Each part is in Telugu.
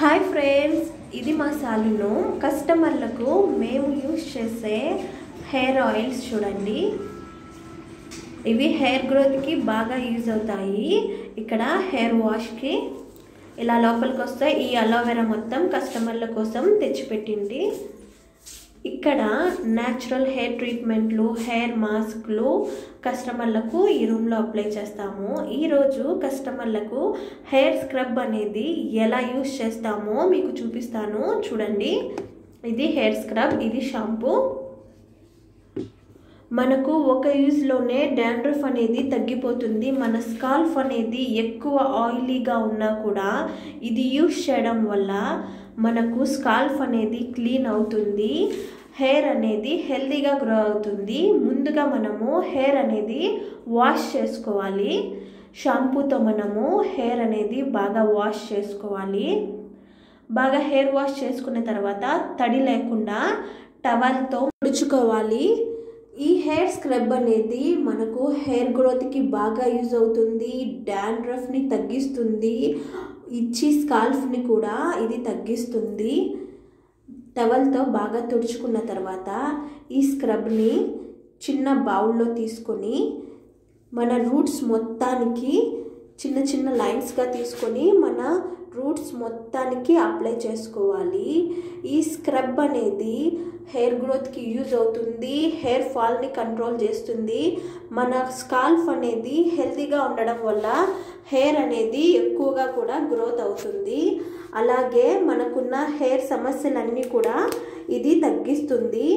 హాయ్ ఫ్రెండ్స్ ఇది మా సాలును కస్టమర్లకు మేము యూస్ చేసే హెయిర్ ఆయిల్స్ చూడండి ఇవి హెయిర్ గ్రోత్కి బాగా యూజ్ అవుతాయి ఇక్కడ హెయిర్ వాష్కి ఇలా లోపలికి వస్తే ఈ అలోవెరా మొత్తం కస్టమర్ల కోసం తెచ్చిపెట్టింది ఇక్కడ న్యాచురల్ హెయిర్ ట్రీట్మెంట్లు హెయిర్ మాస్క్లు కస్టమర్లకు ఈ రూమ్లో అప్లై చేస్తాము ఈరోజు కస్టమర్లకు హెయిర్ స్క్రబ్ అనేది ఎలా యూస్ చేస్తామో మీకు చూపిస్తాను చూడండి ఇది హెయిర్ స్క్రబ్ ఇది షాంపూ మనకు ఒక యూజ్లోనే డాండ్రఫ్ అనేది తగ్గిపోతుంది మన స్కాల్ఫ్ అనేది ఎక్కువ ఆయిలీగా ఉన్నా కూడా ఇది యూస్ చేయడం వల్ల మనకు స్కాల్ఫ్ అనేది క్లీన్ అవుతుంది హెయిర్ అనేది హెల్తీగా గ్రో అవుతుంది ముందుగా మనము హెయిర్ అనేది వాష్ చేసుకోవాలి షాంపూతో మనము హెయిర్ అనేది బాగా వాష్ చేసుకోవాలి బాగా హెయిర్ వాష్ చేసుకున్న తర్వాత తడి లేకుండా టవల్తో ముడుచుకోవాలి ఈ హెయిర్ స్క్రబ్ అనేది మనకు హెయిర్ గ్రోత్కి బాగా యూజ్ అవుతుంది డాండ్రఫ్ని తగ్గిస్తుంది ఇచ్చి స్కాల్ఫ్ని కూడా ఇది తగ్గిస్తుంది టవల్తో బాగా తుడుచుకున్న తర్వాత ఈ స్క్రబ్ని చిన్న బౌల్లో తీసుకొని మన రూట్స్ మొత్తానికి చిన్న చిన్న లైన్స్గా తీసుకొని మన రూట్స్ మొత్తానికి అప్లై చేసుకోవాలి ఈ స్క్రబ్ అనేది హెయిర్ గ్రోత్కి యూజ్ అవుతుంది హెయిర్ ఫాల్ని కంట్రోల్ చేస్తుంది మన స్కాల్ఫ్ అనేది హెల్తీగా ఉండడం వల్ల హెయిర్ అనేది ఎక్కువగా కూడా గ్రోత్ అవుతుంది అలాగే మనకున్న హెయిర్ సమస్యలన్నీ కూడా ఇది తగ్గిస్తుంది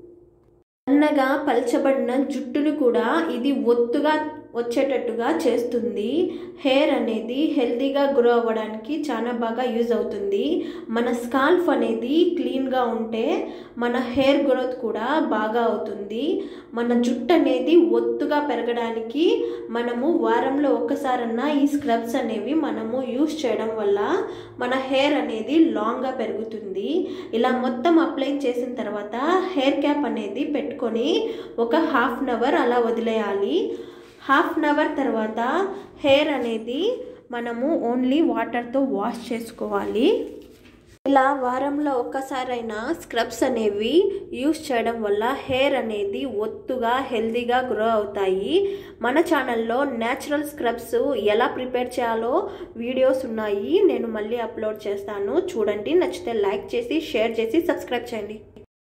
సన్నగా పల్చబడిన జుట్టును కూడా ఇది ఒత్తుగా వచ్చేటట్టుగా చేస్తుంది హెయిర్ అనేది హెల్తీగా గ్రో అవ్వడానికి చాలా బాగా యూజ్ అవుతుంది మన స్కాల్ఫ్ అనేది క్లీన్గా ఉంటే మన హెయిర్ గ్రోత్ కూడా బాగా అవుతుంది మన జుట్టు అనేది ఒత్తుగా పెరగడానికి మనము వారంలో ఒక్కసారన్నా ఈ స్క్రబ్స్ అనేవి మనము యూస్ చేయడం వల్ల మన హెయిర్ అనేది లాంగ్గా పెరుగుతుంది ఇలా మొత్తం అప్లై చేసిన తర్వాత హెయిర్ క్యాప్ అనేది పెట్టుకొని ఒక హాఫ్ అన్ అవర్ అలా వదిలేయాలి హాఫ్ అన్ అవర్ తర్వాత హెయిర్ అనేది మనము ఓన్లీ వాటర్తో వాష్ చేసుకోవాలి ఇలా వారంలో ఒక్కసారైనా స్క్రబ్స్ అనేవి యూస్ చేయడం వల్ల హెయిర్ అనేది ఒత్తుగా హెల్తీగా గ్రో అవుతాయి మన ఛానల్లో న్యాచురల్ స్క్రబ్స్ ఎలా ప్రిపేర్ చేయాలో వీడియోస్ ఉన్నాయి నేను మళ్ళీ అప్లోడ్ చేస్తాను చూడండి నచ్చితే లైక్ చేసి షేర్ చేసి సబ్స్క్రైబ్ చేయండి